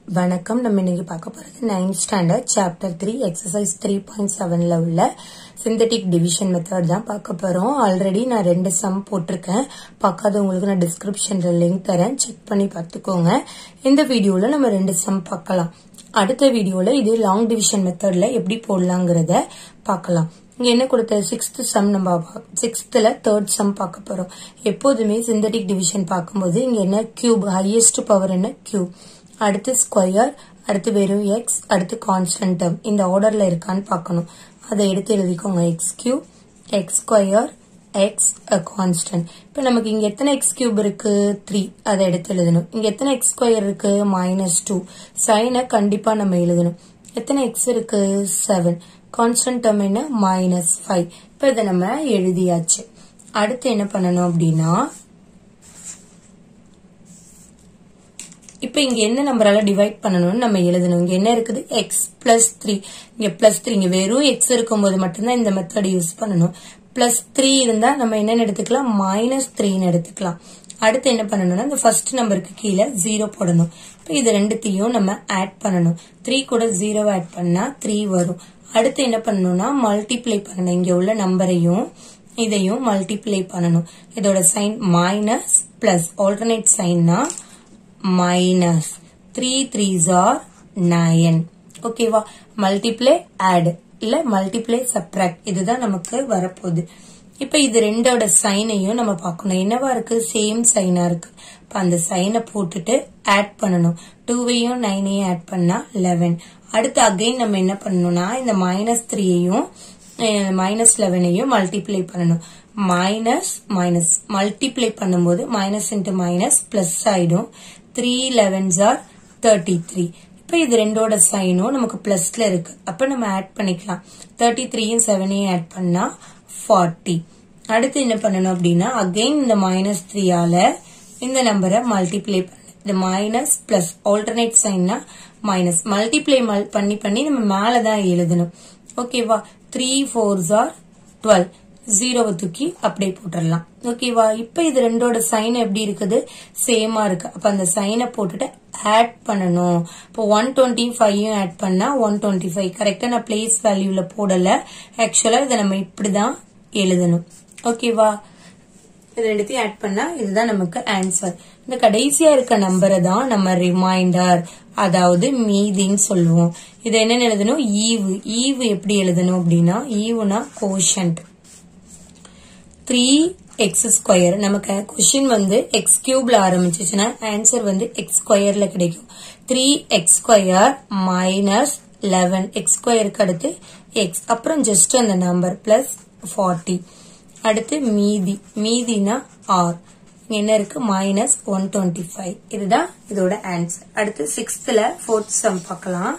வணக்கம் நம்ம இன்னைக்கு பார்க்க போறது ninth standard chapter three exercise three point செவன்ல உள்ள சிந்தட்டிக் டிவிஷன் மெத்தட் தான் பார்க்க போறோம் ஆல்ரெடி நான் ரெண்டு சம் போட்டிருக்கேன் பார்க்காதவங்களுக்கு நான் டிஸ்கிரிப்ஷன்ல லிங்க் தரேன் செக் பண்ணி பார்த்துக்கோங்க இந்த வீடியோல நம்ம ரெண்டு சம் பார்க்கலாம் அடுத்த வீடியோல இது லாங் டிவிஷன் மெத்தட்ல எப்படி போடலாங்கிறத பார்க்கலாம் இங்க என்ன கொடுத்த சிக்ஸ்த் சம் நம்ம சிக்ஸ்த்ல தேர்ட் சம் பார்க்க போறோம் எப்போதுமே சிந்தட்டிக் டிவிஷன் பார்க்கும்போது இங்க என்ன கியூப் ஹையஸ்ட் பவர் என்ன கியூப் அடுத்து ஸ்கொயர் அடுத்து வெறும் எக்ஸ் அடுத்து கான்ஸ்டன்ட் டேர்ம் இந்த ஆர்டர்ல இருக்கான்னு பார்க்கணும் அதை எடுத்து எழுதிக்கோங்க x cube x square x constant இப்போ நமக்கு இங்க எத்தனை எக்ஸ் கியூப் இருக்கு த்ரீ அதை எடுத்து எழுதணும் இங்க எத்தனை எக்ஸ் ஸ்கொயர் இருக்கு மைனஸ் டூ சைனை கண்டிப்பா நம்ம எழுதணும் எத்தனை எக்ஸ் இருக்கு செவன் கான்ஸ்டன்ட் டேர்ம் என்ன மைனஸ் ஃபைவ் இப்போ இதை நம்ம எழுதியாச்சு அடுத்து என்ன பண்ணணும் அப்படின்னா இப்ப இங்க என்ன நம்பரால டிவைட் பண்ணணும்னு நம்ம எழுதணும் இங்க என்ன இருக்குது எக்ஸ் பிளஸ் த்ரீ இங்க பிளஸ் த்ரீ இங்க வெறும் எக்ஸ் இருக்கும்போது மட்டும்தான் இந்த மெத்தட் யூஸ் பண்ணணும் பிளஸ் த்ரீ இருந்தா நம்ம என்னன்னு எடுத்துக்கலாம் மைனஸ் த்ரீன்னு எடுத்துக்கலாம் அடுத்து என்ன பண்ணணும்னா இந்த ஃபர்ஸ்ட் நம்பருக்கு கீழே ஜீரோ போடணும் இப்போ இது ரெண்டுத்தையும் நம்ம ஆட் பண்ணணும் த்ரீ கூட ஜீரோ ஆட் பண்ணா த்ரீ வரும் அடுத்து என்ன பண்ணணும்னா மல்டிப்ளை பண்ணணும் இங்க உள்ள நம்பரையும் இதையும் மல்டிப்ளை பண்ணணும் இதோட சைன் மைனஸ் பிளஸ் ஆல்டர்னேட் சைன்னா minus three threes are nine ஓகேவா மல்டிப்ளை ஆட் இல்ல மல்டிப்ளை சப்ராக்ட் இதுதான் நமக்கு வரப்போகுது இப்ப இது ரெண்டோட சைனையும் நம்ம பார்க்கணும் என்னவா இருக்கு சேம் சைனா இருக்கு இப்ப அந்த சைனை போட்டுட்டு ஆட் பண்ணணும் டூவையும் நைனையும் ஆட் பண்ணா லெவன் அடுத்து அகைன் நம்ம என்ன பண்ணணும்னா இந்த மைனஸ் த்ரீயையும் மைனஸ் லெவனையும் மல்டிப்ளை பண்ணணும் மைனஸ் மைனஸ் மல்டிப்ளை பண்ணும்போது மைனஸ் இன்ட்டு மைனஸ் பிளஸ் ஆயிடும் three elevens are thirty three இப்போ இது ரெண்டோட சைனும் நமக்கு பிளஸ்ல இருக்கு அப்ப நம்ம ஆட் பண்ணிக்கலாம் தேர்ட்டி த்ரீயும் செவனையும் ஆட் பண்ணா ஃபார்ட்டி அடுத்து என்ன பண்ணணும் அப்படின்னா அகைன் இந்த மைனஸ் த்ரீயால இந்த நம்பரை மல்டிப்ளை பண்ணு இந்த மைனஸ் பிளஸ் ஆல்டர்னேட் சைன்னா மைனஸ் மல்டிப்ளை பண்ணி பண்ணி நம்ம மேலதான் எழுதணும் ஓகேவா த்ரீ ஃபோர்ஸ் ஆர் டுவெல் ஜீரோவை தூக்கி அப்படியே போட்டுடலாம் ஓகேவா இப்ப இது ரெண்டோட சைன் எப்படி இருக்குது சேமா இருக்கு அப்ப அந்த சைனை போட்டுட்டு ஆட் பண்ணணும் இப்போ ஒன் டுவெண்ட்டி ஃபைவ் ஆட் பண்ணா ஒன் டுவெண்ட்டி ஃபைவ் கரெக்டா நான் பிளேஸ் வேல்யூல போடல ஆக்சுவலா இதை நம்ம இப்படிதான் எழுதணும் ஓகேவா இது ரெண்டுத்தையும் ஆட் பண்ணா இதுதான் நமக்கு ஆன்சர் இந்த கடைசியா இருக்க நம்பரை தான் நம்ம ரிமைண்டர் அதாவது மீதின்னு சொல்லுவோம் இது என்னன்னு எழுதணும் ஈவு ஈவு எப்படி எழுதணும் அப்படின்னா ஈவுனா கோஷன்ட் த்ரீ எக்ஸ் ஸ்கொயர் நமக்கு கொஸ்டின் வந்து எக்ஸ் கியூப்ல ஆரம்பிச்சிச்சுன்னா ஆன்சர் வந்து எக்ஸ் ஸ்கொயர்ல கிடைக்கும் three x square minus eleven x ஸ்கொயருக்கு அடுத்து எக்ஸ் அப்புறம் ஜஸ்ட் அந்த நம்பர் பிளஸ் ஃபார்ட்டி அடுத்து மீதி மீதினா ஆர் என்ன இருக்கு மைனஸ் ஒன் டுவெண்ட்டி ஃபைவ் இதுதான் இதோட ஆன்சர் அடுத்து சிக்ஸ்த்ல ஃபோர்த் சம் பார்க்கலாம்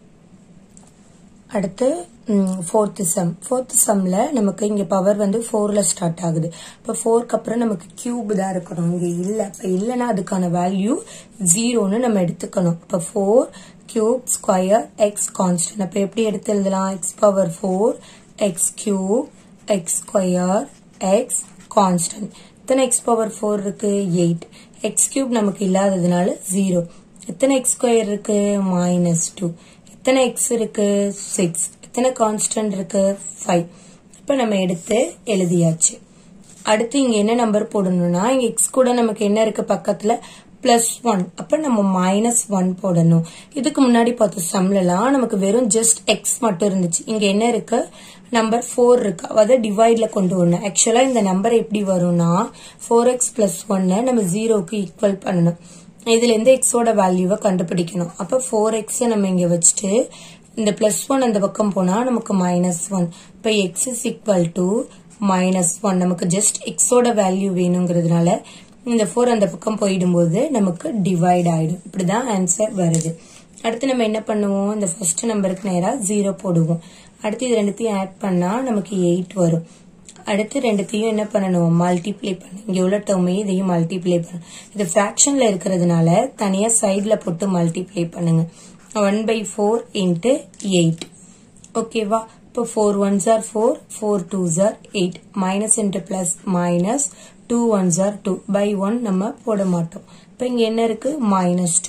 அடுத்து ஃபோர்த்து சம் ஃபோர்த் சம்ல நமக்கு இங்க பவர் வந்து ஃபோர்ல ஸ்டார்ட் ஆகுது இப்போ ஃபோர்க்கு அப்புறம் நமக்கு கியூப் தான் இருக்கணும் இங்க இல்ல இப்ப இல்லைன்னா அதுக்கான வேல்யூ ஜீரோன்னு நம்ம எடுத்துக்கணும் இப்போ four cube square x constant அப்ப எப்படி எடுத்து எழுதலாம் x power four x cube x square x constant எத்தனை எக்ஸ் பவர் ஃபோர் இருக்கு எயிட் எக்ஸ் கியூப் நமக்கு இல்லாததுனால ஜீரோ எத்தனை எக்ஸ் ஸ்கொயர் இருக்கு மைனஸ் டூ எத்தனை எக்ஸ் இருக்கு சிக்ஸ் எத்தனை கான்ஸ்டன்ட் இருக்கு ஃபைவ் இப்ப நம்ம எடுத்து எழுதியாச்சு அடுத்து இங்க என்ன நம்பர் போடணும்னா இங்க எக்ஸ் கூட நமக்கு என்ன இருக்கு பக்கத்துல பிளஸ் ஒன் அப்ப நம்ம மைனஸ் ஒன் போடணும் இதுக்கு முன்னாடி பார்த்த சம்லலாம் நமக்கு வெறும் ஜஸ்ட் எக்ஸ் மட்டும் இருந்துச்சு இங்க என்ன இருக்கு நம்பர் ஃபோர் இருக்கு அதாவது டிவைட்ல கொண்டு வரணும் ஆக்சுவலா இந்த நம்பர் எப்படி வரும்னா ஃபோர் எக்ஸ் பிளஸ் ஒன்னு நம்ம ஜீரோக்கு ஈக்குவல் பண்ணணும் இதுல இருந்து எக்ஸோட வேல்யூவை கண்டுபிடிக்கணும் அப்ப ஃபோர் எக்ஸ் நம்ம இங்க வச்சுட்டு இந்த பிளஸ் ஒன் அந்த பக்கம் போனா நமக்கு மைனஸ் ஒன் இப்ப x is equal to minus one நமக்கு ஜஸ்ட் எக்ஸோட வேல்யூ வேணுங்கிறதுனால இந்த ஃபோர் அந்த பக்கம் போயிடும்போது நமக்கு டிவைட் ஆயிடும் இப்படிதான் ஆன்சர் வருது அடுத்து நம்ம என்ன பண்ணுவோம் இந்த ஃபர்ஸ்ட் நம்பருக்கு நேரா ஜீரோ போடுவோம் அடுத்து இது ரெண்டுத்தையும் ஆட் பண்ணா நமக்கு எயிட் வரும் அடுத்து ரெண்டுத்தையும் என்ன பண்ணணும் மல்டிப்ளை பண்ணணும் இங்க உள்ள டேர்மையும் இதையும் மல்டிப்ளை பண்ணணும் இது ஃபிராக்ஷன்ல இருக்கிறதுனால தனியா சைட்ல போட்டு மல்டிப்ளை பண்ணுங்க one by four into eight ஓகேவா இப்போ four ones are four four twos are eight minus into plus minus two ones are two by one நம்ம போட மாட்டோம் இப்போ இங்க என்ன இருக்கு மைனஸ் டூ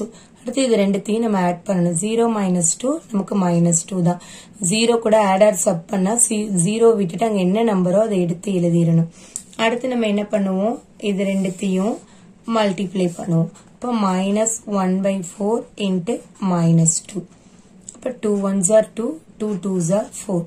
அடுத்து இது ரெண்டுத்தையும் நம்ம ஆட் பண்ணணும் ஜீரோ மைனஸ் டூ நமக்கு மைனஸ் டூ தான் ஜீரோ கூட ஆட் ஆட் சப் பண்ணா ஜீரோ விட்டுட்டு அங்க என்ன நம்பரோ அதை எடுத்து எழுதிடணும் அடுத்து நம்ம என்ன பண்ணுவோம் இது ரெண்டுத்தையும் மல்டிப்ளை பண்ணுவோம் இப்போ minus one by four into minus two அப்போ two one are two two two are four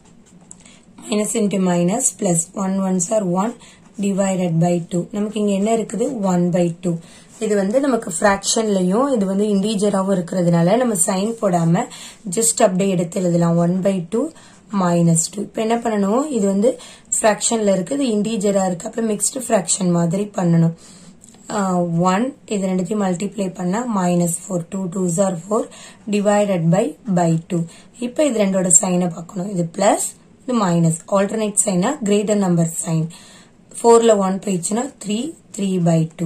minus into minus plus one one are one divided by two நமக்கு இங்க என்ன இருக்குது ஒன் பை டூ இது வந்து நமக்கு ஃபிராக்ஷன்லயும் இது வந்து இண்டீஜராகவும் இருக்கிறதுனால நம்ம சைன் போடாம ஜஸ்ட் அப்படியே எடுத்து எழுதலாம் one by two minus two இப்போ என்ன பண்ணணும் இது வந்து ஃபிராக்ஷன்ல இருக்கு இது இண்டீஜரா இருக்கு அப்ப மிக்ஸ்டு ஃபிராக்ஷன் மாதிரி பண்ணணும் ஒன் இது ரெண்டுத்தையும் மல்டிப்ளை பண்ணா minus four two two are four divided by by two இப்போ இது ரெண்டோட சைனை பார்க்கணும் இது பிளஸ் இது மைனஸ் ஆல்டர்னேட் சைனா கிரேட்டர் நம்பர் சைன் ஃபோர்ல ஒன் போயிடுச்சுன்னா three three by two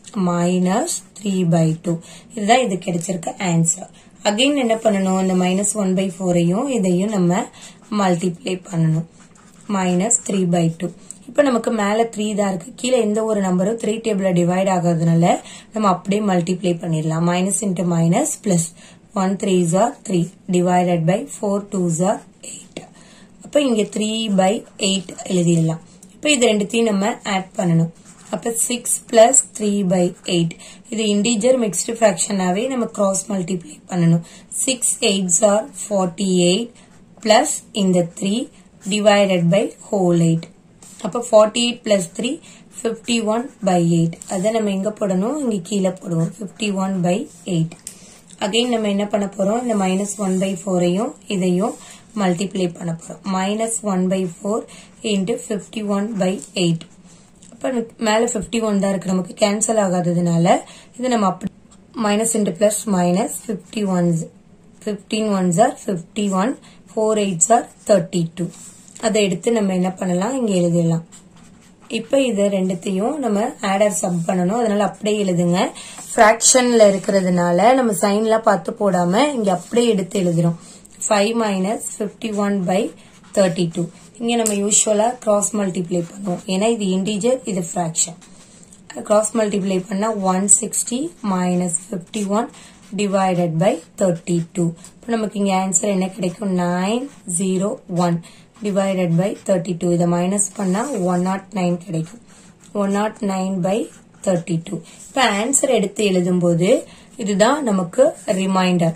minus three by two இதுதான் இது கிடைச்சிருக்க ஆன்சர் அகைன் என்ன பண்ணணும் இந்த மைனஸ் ஒன் பை ஃபோரையும் இதையும் நம்ம மல்டிப்ளை பண்ணணும் மைனஸ் த்ரீ பை டூ இப்போ நமக்கு மேல த்ரீ தான் இருக்கு கீழே எந்த ஒரு நம்பரும் த்ரீ டேபிள்ல டிவைட் ஆகாததுனால நம்ம அப்படியே மல்டிப்ளை பண்ணிடலாம் minus into minus plus one three are three divided by four two are eight அப்போ இங்க த்ரீ பை எயிட் எழுதிடலாம் இப்போ இது ரெண்டுத்தையும் நம்ம ஆட் பண்ணணும் அப்ப six plus three by eight இது இண்டீஜர் மிக்ஸ்டு ஃபிராக்ஷனாவே நம்ம கிராஸ் மல்டிப்ளை பண்ணணும் six eight are forty eight plus இந்த three divided by whole eight அப்ப forty eight plus three fifty one by eight அதை நம்ம எங்க போடணும் இங்க கீழே போடுவோம் fifty one by eight again நம்ம என்ன பண்ண போறோம் இந்த மைனஸ் ஒன் பை ஃபோரையும் இதையும் மல்டிப்ளை பண்ண போறோம் minus one by four into fifty one by eight அப்ப மேல ஃபிஃப்டி ஒன் தான் இருக்கு நமக்கு கேன்சல் ஆகாததுனால இது நம்ம அப்படி minus into plus minus fifty one fifteen ones are fifty one four eights are thirty two அதை எடுத்து நம்ம என்ன பண்ணலாம் இங்க எழுதிடலாம் இப்ப இது ரெண்டுத்தையும் நம்ம ஆடர் சப் பண்ணணும் அதனால அப்படியே எழுதுங்க ஃபிராக்ஷன்ல இருக்கிறதுனால நம்ம சைன்லாம் பார்த்து போடாம இங்க அப்படியே எடுத்து எழுதுறோம் five minus fifty one by thirty two இங்க நம்ம யூஸ்வலா கிராஸ் மல்டிப்ளை பண்ணுவோம் ஏன்னா இது இண்டீஜர் இது ஃபிராக்ஷன் கிராஸ் மல்டிப்ளை பண்ணா one sixty minus fifty one divided by thirty two இப்போ நமக்கு இங்க ஆன்சர் என்ன கிடைக்கும் nine zero one divided by thirty two இதை மைனஸ் பண்ணா ஒன் நாட் நைன் கிடைக்கும் one nought nine by thirty two இப்போ ஆன்சர் எடுத்து எழுதும்போது இதுதான் நமக்கு ரிமைண்டர்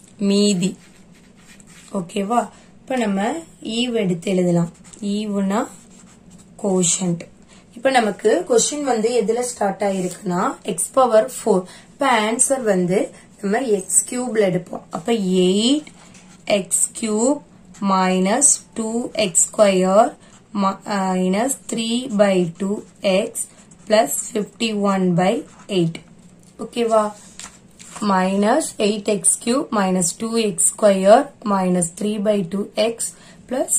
மீதி ஓகேவா இப்ப நம்ம ஈவ் எடுத்து எழுதலாம் ஈவ்னா கோஷன்ட் இப்ப நமக்கு கொஸ்டின் வந்து எதுல ஸ்டார்ட் ஆயிருக்குன்னா எக்ஸ் பவர் ஃபோர் இப்ப ஆன்சர் வந்து நம்ம எக்ஸ் கியூப்ல எடுப்போம் அப்ப eight x cube minus two x square minus three by two x plus fifty one by eight ஓகேவா minus 8x cube minus 2x square minus 3 by 2x plus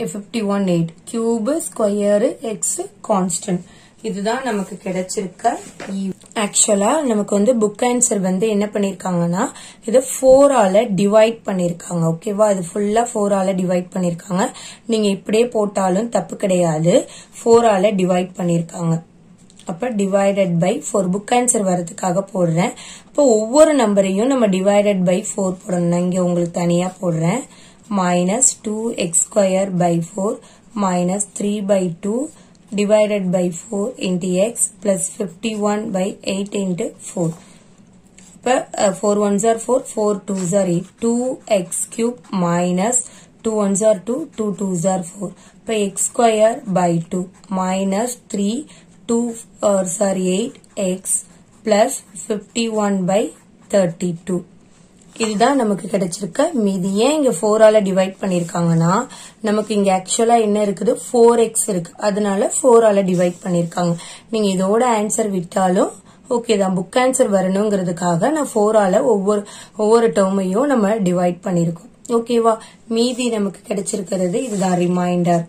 51 8 cube square x constant இதுதான் நமக்கு கிடைச்சிருக்க ஆக்சுவலா நமக்கு வந்து book answer வந்து என்ன பண்ணிருக்காங்கன்னா இது ஃபோரால divide பண்ணிருக்காங்க ஓகேவா இது ஃபுல்லா ஃபோரால டிவைட் பண்ணிருக்காங்க நீங்க இப்படியே போட்டாலும் தப்பு கிடையாது ஃபோரால டிவைட் பண்ணிருக்காங்க அப்ப divided by four book answer வரதுக்காக போடுறேன் அப்போ ஒவ்வொரு நம்பரையும் நம்ம டிவைடட் பை ஃபோர் போடணும் நான் இங்க உங்களுக்கு தனியா போடுறேன் minus two x square by four minus three by two divided by 4 into x plus 51 by 8 into 4. இப்போ uh, 4 ones are 4, 4 twos are 8, 2x cube minus 2 ones are 2, 2 twos are 4. இப்போ x square by 2 minus 3, 2 uh, sorry 8x plus 51 by 32. இதுதான் நமக்கு கிடைச்சிருக்க மீதி ஏன் இங்க ஃபோரால divide பண்ணிருக்காங்கன்னா நமக்கு இங்க ஆக்சுவலா என்ன இருக்குது ஃபோர் எக்ஸ் இருக்கு அதனால ஃபோரால டிவைட் பண்ணிருக்காங்க நீங்க இதோட ஆன்சர் விட்டாலும் ஓகே தான் புக் ஆன்சர் வரணுங்கிறதுக்காக நான் ஃபோரால ஒவ்வொரு ஒவ்வொரு டேர்மையும் நம்ம டிவைட் பண்ணிருக்கோம் ஓகேவா மீதி நமக்கு கிடைச்சிருக்கிறது இதுதான் remainder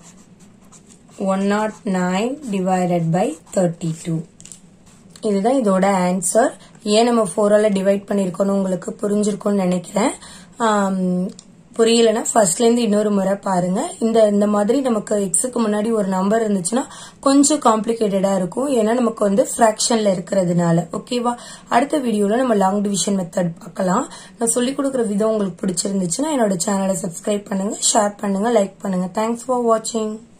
one nought nine divided by thirty two இதுதான் இதோட ஆன்சர் ஏன் நம்ம ஃபோரால டிவைட் பண்ணிருக்கோம்னு உங்களுக்கு புரிஞ்சிருக்கும்னு நினைக்கிறேன் புரியலன்னா ஃபர்ஸ்ட்ல இருந்து இன்னொரு முறை பாருங்க இந்த இந்த மாதிரி நமக்கு எக்ஸுக்கு முன்னாடி ஒரு நம்பர் இருந்துச்சுன்னா கொஞ்சம் காம்ப்ளிகேட்டடா இருக்கும் ஏன்னா நமக்கு வந்து ஃபிராக்ஷன்ல இருக்கிறதுனால ஓகேவா அடுத்த வீடியோல நம்ம லாங் டிவிஷன் மெத்தட் பார்க்கலாம் நான் சொல்லி கொடுக்குற விதம் உங்களுக்கு பிடிச்சிருந்துச்சுன்னா என்னோட சேனலை சப்ஸ்கிரைப் பண்ணுங்க ஷேர் பண்ணுங்க லைக் பண்ணுங்க தேங்க்ஸ் ஃபார் வாட்சிங்